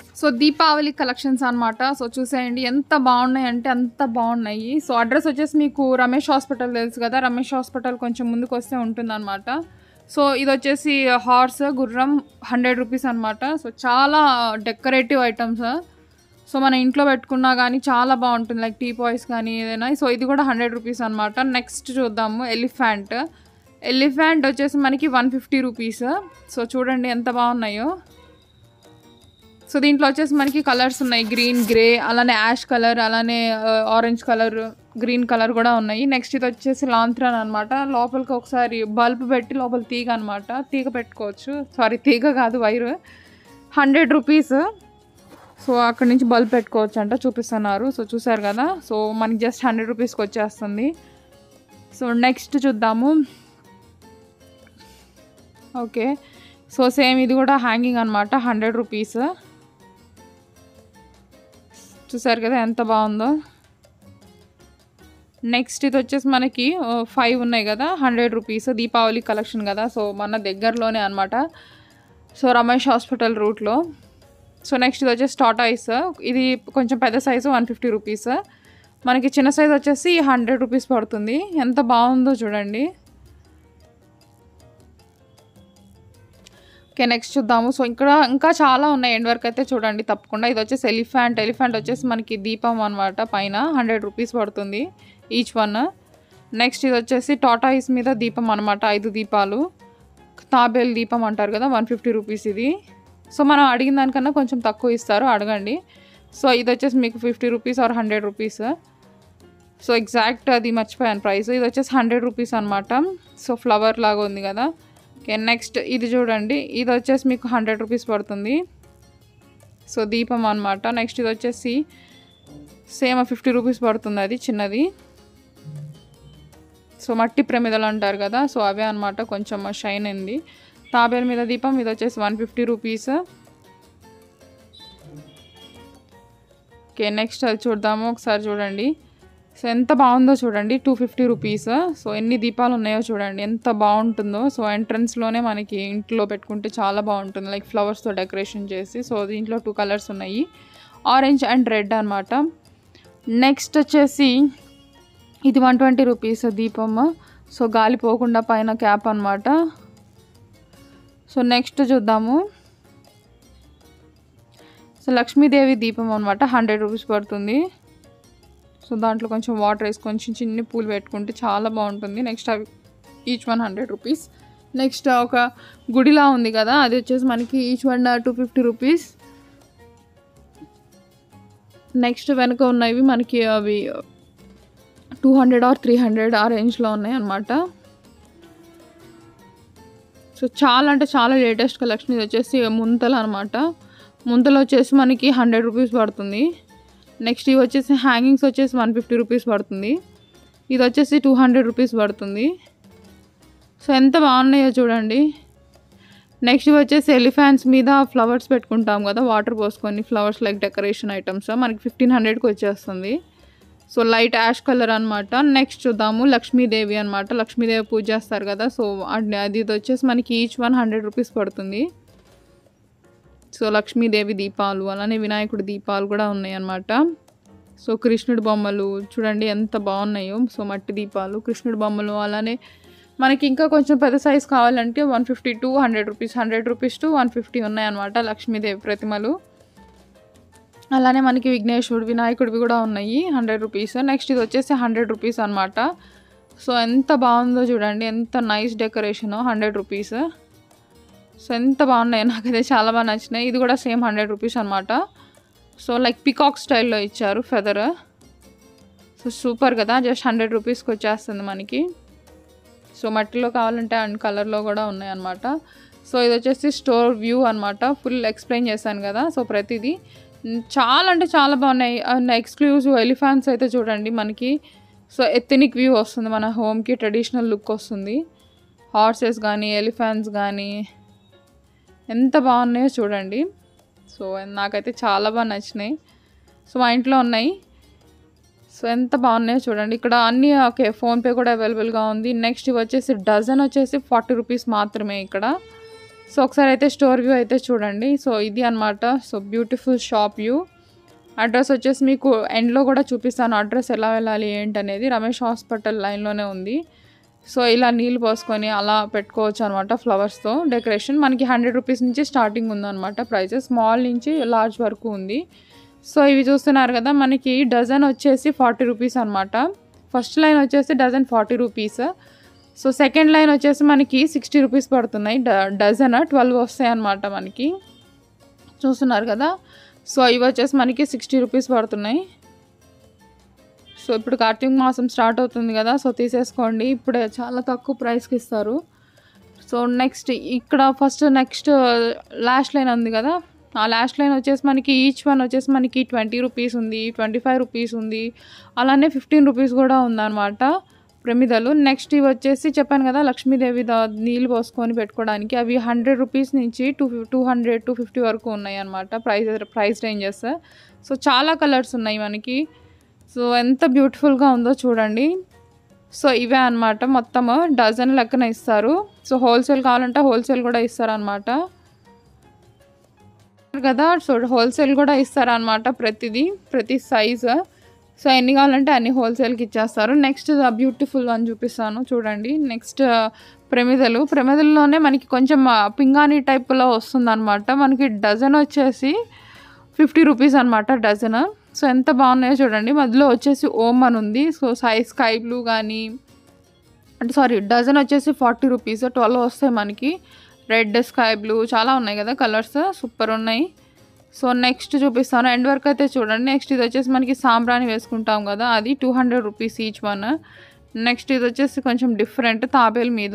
so Deepavali collections అన్నమాట so చూసేయండి ఎంత బాగున్నాయి అంటే అంత బాగున్నాయి సో అడ్రస్ వచ్చేసి మీకు రమేష్ హాస్పిటల్ తెలుసు కదా రమేష్ హాస్పిటల్ కొంచెం ముందుకు వస్తే ఉంటుందన్నమాట సో ఇది వచ్చేసి హార్స్ గుర్రం హండ్రెడ్ రూపీస్ అనమాట సో చాలా డెకరేటివ్ ఐటమ్స్ సో మన ఇంట్లో పెట్టుకున్నా కానీ చాలా బాగుంటుంది లైక్ టీ పాయ్స్ కానీ ఏదైనా సో ఇది కూడా హండ్రెడ్ రూపీస్ అనమాట నెక్స్ట్ చూద్దాము ఎలిఫెంట్ ఎలిఫెంట్ వచ్చేసి మనకి వన్ ఫిఫ్టీ రూపీస్ సో చూడండి ఎంత బాగున్నాయో సో దీంట్లో వచ్చేసి మనకి కలర్స్ ఉన్నాయి గ్రీన్ గ్రే అలానే యాష్ కలర్ అలానే ఆరెంజ్ కలర్ గ్రీన్ కలర్ కూడా ఉన్నాయి నెక్స్ట్ ఇది వచ్చేసి లాంత్రన్ అనమాట లోపలికి ఒకసారి బల్బ్ పెట్టి లోపల తీగ అనమాట తీగ పెట్టుకోవచ్చు సారీ తీగ కాదు వైర్ హండ్రెడ్ రూపీస్ సో అక్కడ నుంచి బల్బ్ పెట్టుకోవచ్చు అంట చూపిస్తున్నారు సో చూసారు కదా సో మనకి జస్ట్ హండ్రెడ్ రూపీస్కి వచ్చేస్తుంది సో నెక్స్ట్ చూద్దాము ఓకే సో సేమ్ ఇది కూడా హ్యాంగింగ్ అనమాట హండ్రెడ్ రూపీస్ చూసారు కదా ఎంత బాగుందో నెక్స్ట్ ఇది వచ్చేసి మనకి ఫైవ్ ఉన్నాయి కదా హండ్రెడ్ రూపీస్ దీపావళి కలెక్షన్ కదా సో మన దగ్గరలోనే అనమాట సో రమేష్ హాస్పిటల్ రూట్లో సో నెక్స్ట్ ఇది వచ్చేసి టాటాయిస్ ఇది కొంచెం పెద్ద సైజు వన్ ఫిఫ్టీ రూపీస్ మనకి చిన్న సైజ్ వచ్చేసి హండ్రెడ్ రూపీస్ పడుతుంది ఎంత బాగుందో చూడండి ఓకే నెక్స్ట్ చూద్దాము సో ఇక్కడ ఇంకా చాలా ఉన్నాయి ఎండ్ వరకు అయితే చూడండి తప్పకుండా ఇది వచ్చేసి ఎలిఫెంట్ ఎలిఫెంట్ వచ్చేసి మనకి దీపం అనమాట పైన హండ్రెడ్ రూపీస్ పడుతుంది ఈచ్ వన్ నెక్స్ట్ ఇది వచ్చేసి టాటాయిస్ మీద దీపం అనమాట ఐదు దీపాలు తాబేల్ దీపం అంటారు కదా వన్ ఫిఫ్టీ రూపీస్ ఇది సో మనం అడిగిన దానికన్నా కొంచెం తక్కువ ఇస్తారు అడగండి సో ఇది వచ్చేసి మీకు fifty rupees or hundred rupees so exact అది మర్చిపోయాను ప్రైస్ ఇది వచ్చేసి హండ్రెడ్ రూపీస్ అనమాట సో ఫ్లవర్ లాగా ఉంది కదా ఓకే నెక్స్ట్ ఇది చూడండి ఇది వచ్చేసి మీకు హండ్రెడ్ రూపీస్ పడుతుంది సో దీపం అనమాట నెక్స్ట్ ఇది వచ్చేసి సేమ్ ఫిఫ్టీ రూపీస్ పడుతుంది అది చిన్నది సో మట్టి ప్రమిదలు అంటారు కదా సో అవే అనమాట కొంచెం షైన్ అయింది తాబేల మీద దీపం ఇది వచ్చేసి one fifty rupees okay next అది చూద్దాము ఒకసారి చూడండి సో ఎంత బాగుందో చూడండి టూ ఫిఫ్టీ రూపీస్ సో ఎన్ని దీపాలు ఉన్నాయో చూడండి ఎంత బాగుంటుందో సో ఎంట్రన్స్లోనే మనకి ఇంట్లో పెట్టుకుంటే చాలా బాగుంటుంది లైక్ ఫ్లవర్స్తో డెకరేషన్ చేసి సో దీంట్లో టూ కలర్స్ ఉన్నాయి ఆరెంజ్ అండ్ రెడ్ అనమాట నెక్స్ట్ వచ్చేసి ఇది వన్ ట్వంటీ రూపీస్ దీపం సో గాలి పోకుండా పైన క్యాప్ అనమాట సో నెక్స్ట్ చూద్దాము సో లక్ష్మీదేవి దీపం అనమాట హండ్రెడ్ రూపీస్ పడుతుంది సో దాంట్లో కొంచెం వాటర్ వేసి కొంచెం చిన్ని పూలు పెట్టుకుంటే చాలా బాగుంటుంది నెక్స్ట్ అవి each one hundred rupees next ఒక గుడిలా ఉంది కదా అది వచ్చేసి మనకి each one two fifty rupees next వెనక ఉన్నవి మనకి అవి two hundred or three hundred ఆ రేంజ్లో ఉన్నాయి అన్నమాట సో చాలా అంటే చాలా లేటెస్ట్ కలెక్షన్ ఇది వచ్చేసి ముంతలు అనమాట ముంతలు వచ్చేసి మనకి హండ్రెడ్ రూపీస్ పడుతుంది నెక్స్ట్ ఇవి వచ్చేసి హ్యాంగింగ్స్ వచ్చేసి వన్ ఫిఫ్టీ రూపీస్ పడుతుంది ఇది వచ్చేసి టూ హండ్రెడ్ రూపీస్ పడుతుంది సో ఎంత బాగున్నాయో చూడండి నెక్స్ట్ ఇవి వచ్చేసి ఎలిఫెంట్స్ మీద ఫ్లవర్స్ పెట్టుకుంటాం కదా వాటర్ పోసుకొని ఫ్లవర్స్ లైక్ డెకరేషన్ ఐటమ్స్ మనకి ఫిఫ్టీన్ హండ్రెడ్కి వచ్చేస్తుంది సో లైట్ యాష్ కలర్ అనమాట నెక్స్ట్ చూద్దాము లక్ష్మీదేవి అనమాట లక్ష్మీదేవి పూజ చేస్తారు కదా సో అది అది ఇది వచ్చేసి మనకి ఈచ్ వన్ హండ్రెడ్ రూపీస్ పడుతుంది సో లక్ష్మీదేవి దీపాలు అలానే వినాయకుడి దీపాలు కూడా ఉన్నాయి అన్నమాట సో కృష్ణుడి బొమ్మలు చూడండి ఎంత బాగున్నాయో సో మట్టి దీపాలు కృష్ణుడి బొమ్మలు అలానే మనకి ఇంకా కొంచెం పెద్ద సైజ్ కావాలంటే one fifty to hundred rupees hundred rupees to one fifty ఉన్నాయన్నమాట లక్ష్మీదేవి ప్రతిమలు అలానే మనకి విఘ్నేశ్వరుడు వినాయకుడివి కూడా ఉన్నాయి హండ్రెడ్ రూపీస్ నెక్స్ట్ ఇది వచ్చేసి హండ్రెడ్ రూపీస్ అనమాట సో ఎంత బాగుందో చూడండి ఎంత nice decoration hundred rupees so ఎంత బాగున్నాయి నాకైతే చాలా బాగా నచ్చినాయి ఇది కూడా సేమ్ హండ్రెడ్ రూపీస్ అనమాట సో లైక్ పికాక్ స్టైల్లో ఇచ్చారు ఫెదర్ సో సూపర్ కదా జస్ట్ హండ్రెడ్ రూపీస్కి వచ్చేస్తుంది మనకి సో మట్టిలో కావాలంటే అండ్ కలర్లో కూడా ఉన్నాయి అనమాట సో ఇది వచ్చేసి స్టోర్ వ్యూ అనమాట ఫుల్ ఎక్స్ప్లెయిన్ చేశాను కదా సో ప్రతిదీ చాలా అంటే చాలా బాగున్నాయి అండ్ ఎక్స్క్లూజివ్ ఎలిఫాన్స్ అయితే చూడండి మనకి సో ఎథెనిక్ వ్యూ వస్తుంది మన హోమ్కి ట్రెడిషనల్ లుక్ వస్తుంది హార్సెస్ కానీ ఎలిఫాన్స్ కానీ ఎంత బాగున్నాయో చూడండి సో నాకైతే చాలా బాగా నచ్చినాయి సో మా ఇంట్లో ఉన్నాయి సో ఎంత బాగున్నాయో చూడండి ఇక్కడ అన్నీ ఓకే ఫోన్పే కూడా అవైలబుల్గా ఉంది నెక్స్ట్ ఇవి వచ్చేసి డజన్ వచ్చేసి ఫార్టీ రూపీస్ మాత్రమే ఇక్కడ సో ఒకసారి అయితే స్టోర్ వ్యూ అయితే చూడండి సో ఇది అనమాట so beautiful shop view address వచ్చేసి మీకు ఎండ్లో కూడా చూపిస్తాను అడ్రస్ ఎలా వెళ్ళాలి ఏంటనేది రమేష్ హాస్పిటల్ లైన్లోనే ఉంది సో ఇలా నీళ్ళు పోసుకొని అలా పెట్టుకోవచ్చు అనమాట ఫ్లవర్స్తో డెకరేషన్ మనకి హండ్రెడ్ రూపీస్ నుంచి స్టార్టింగ్ ఉందన్నమాట ప్రైజెస్ స్మాల్ నుంచి లార్జ్ వరకు ఉంది సో ఇవి చూస్తున్నారు కదా మనకి డజన్ వచ్చేసి ఫార్టీ రూపీస్ అనమాట ఫస్ట్ లైన్ వచ్చేసి dozen forty rupees so second line వచ్చేసి మనకి సిక్స్టీ రూపీస్ పడుతున్నాయి డ డజన్ ట్వెల్వ్ వస్తాయి అనమాట మనకి చూస్తున్నారు కదా సో ఇవి వచ్చేసి మనకి సిక్స్టీ రూపీస్ పడుతున్నాయి సో ఇప్పుడు కార్తీక మాసం స్టార్ట్ అవుతుంది కదా సో తీసేసుకోండి ఇప్పుడే చాలా తక్కువ ప్రైస్కి ఇస్తారు సో నెక్స్ట్ ఇక్కడ ఫస్ట్ నెక్స్ట్ లాస్ట్ లైన్ ఉంది కదా ఆ లాస్ట్ లైన్ వచ్చేసి మనకి ఈచ్ వన్ వచ్చేసి మనకి ట్వంటీ రూపీస్ ఉంది ట్వంటీ ఫైవ్ రూపీస్ ఉంది అలానే ఫిఫ్టీన్ రూపీస్ కూడా ఉందన్నమాట ప్రమిదలు నెక్స్ట్ ఇవి వచ్చేసి చెప్పాను కదా లక్ష్మీదేవి దా నీళ్ళు పోసుకొని పెట్టుకోవడానికి అవి హండ్రెడ్ రూపీస్ నుంచి to two hundred two fifty వరకు ఉన్నాయి అనమాట ప్రైస్ ప్రైస్ రేంజెస్ సో చాలా కలర్స్ ఉన్నాయి మనకి సో ఎంత బ్యూటిఫుల్గా ఉందో చూడండి సో ఇవే అనమాట మొత్తం డజన్ లెక్కన ఇస్తారు సో హోల్సేల్ కావాలంటే హోల్సేల్ కూడా ఇస్తారు అనమాట కదా సో హోల్సేల్ కూడా ఇస్తారు అనమాట ప్రతిదీ ప్రతి సైజ్ సో ఎన్ని కావాలంటే అన్ని హోల్సేల్కి ఇచ్చేస్తారు నెక్స్ట్ బ్యూటిఫుల్ అని చూపిస్తాను చూడండి నెక్స్ట్ ప్రమిదలు ప్రమిదల్లోనే మనకి కొంచెం ఆ, పింగాణి టైప్లో వస్తుందన్నమాట మనకి డజన్ వచ్చేసి ఫిఫ్టీ రూపీస్ అనమాట డజన్ సో ఎంత బాగున్నాయో చూడండి మధ్యలో వచ్చేసి ఓమ్ అని ఉంది సో సై స్కై బ్లూ కానీ అంటే సారీ డజన్ వచ్చేసి ఫార్టీ రూపీస్ ట్వెల్వ్ వస్తాయి మనకి రెడ్ స్కై బ్లూ చాలా ఉన్నాయి కదా కలర్స్ సూపర్ ఉన్నాయి సో నెక్స్ట్ చూపిస్తాను ఎండ్ వరకు అయితే చూడండి నెక్స్ట్ ఇది వచ్చేసి మనకి సాంబ్రాణి వేసుకుంటాం కదా అది two hundred rupees each one next ఇది వచ్చేసి కొంచెం డిఫరెంట్ తాబేల్ మీద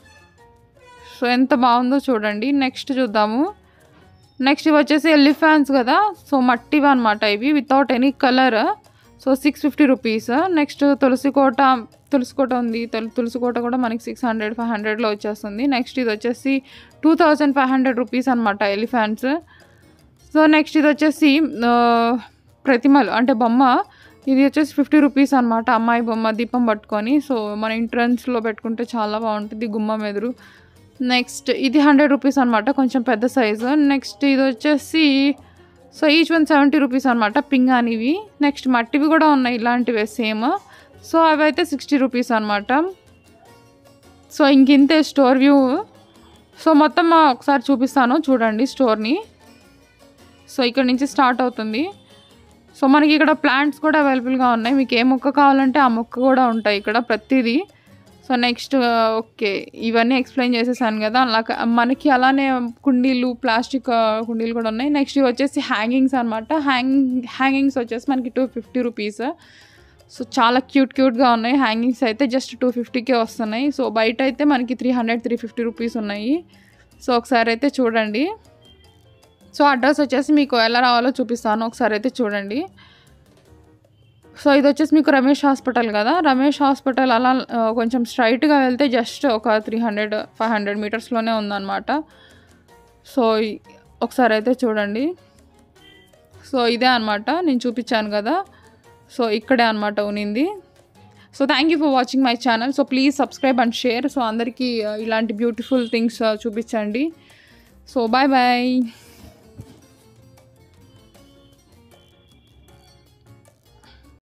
సో ఎంత బాగుందో చూడండి నెక్స్ట్ చూద్దాము నెక్స్ట్ ఇవి వచ్చేసి ఎలిఫాన్స్ కదా సో మట్టివి అనమాట ఇవి without any colour so six fifty rupees next తులసి కోట తులసి కోట ఉంది తుల- తులసి కోట కూడా మనకి సిక్స్ హండ్రెడ్ ఫైవ్ హండ్రెడ్లో వచ్చేస్తుంది నెక్స్ట్ ఇది వచ్చేసి two thousand five hundred rupees అనమాట ఎలిఫాంట్స్ సో నెక్స్ట్ ఇది వచ్చేసి ఆ, ప్రతిమలు అంటే బొమ్మ ఇది వచ్చేసి ఫిఫ్టీ రూపీస్ అనమాట అమ్మాయి బొమ్మ దీపం పట్టుకొని సో మన ఎంట్రన్స్లో పెట్టుకుంటే చాలా బాగుంటుంది గుమ్మం ఎదురు నెక్స్ట్ ఇది హండ్రెడ్ రూపీస్ అనమాట కొంచెం పెద్ద సైజు నెక్స్ట్ ఇది వచ్చేసి so each one seventy rupees అనమాట పింగానివి నెక్స్ట్ మట్టివి కూడా ఉన్నాయి ఇలాంటివే సేమ్ సో అవి అయితే సిక్స్టీ రూపీస్ అనమాట సో ఇంకింతే స్టోర్ వ్యూ సో మొత్తం ఒకసారి చూపిస్తాను చూడండి స్టోర్ని సో ఇక్కడ నుంచి స్టార్ట్ అవుతుంది సో మనకి ఇక్కడ ప్లాంట్స్ కూడా అవైలబుల్గా ఉన్నాయి మీకు ఏ మొక్క కావాలంటే ఆ మొక్క కూడా ఉంటాయి ఇక్కడ ప్రతిదీ సో నెక్స్ట్ ఓకే ఇవన్నీ ఎక్స్ప్లెయిన్ చేసేసాను కదా అలా మనకి అలానే కుండీలు ప్లాస్టిక్ కుండీలు కూడా ఉన్నాయి నెక్స్ట్ ఇవి వచ్చేసి హ్యాంగింగ్స్ అనమాట హ్యాంగ్ హ్యాంగింగ్స్ వచ్చేసి మనకి టూ ఫిఫ్టీ రూపీస్ సో చాలా క్యూట్ క్యూట్గా ఉన్నాయి హ్యాంగింగ్స్ అయితే జస్ట్ టూ ఫిఫ్టీకే వస్తున్నాయి సో బయట అయితే మనకి three hundred three fifty rupees ఉన్నాయి సో ఒకసారి అయితే చూడండి సో అడ్రస్ వచ్చేసి మీకు ఎలా రావాలో చూపిస్తాను ఒకసారి అయితే చూడండి సో ఇది వచ్చేసి మీకు రమేష్ హాస్పిటల్ కదా రమేష్ హాస్పిటల్ అలా ఆ, కొంచెం స్ట్రైట్గా వెళ్తే జస్ట్ ఒక త్రీ హండ్రెడ్ ఫైవ్ హండ్రెడ్ మీటర్స్లోనే ఉందన్నమాట సో ఈ- ఒకసారి అయితే చూడండి సో ఇదే అనమాట నేను చూపించాను కదా సో ఇక్కడే అనమాట ఉనింది so thank you for watching my channel so please subscribe and share so అందరికీ ఆ, ఇలాంటి బ్యూటిఫుల్ థింగ్స్ చూపించండి సో బాయ్ బాయ్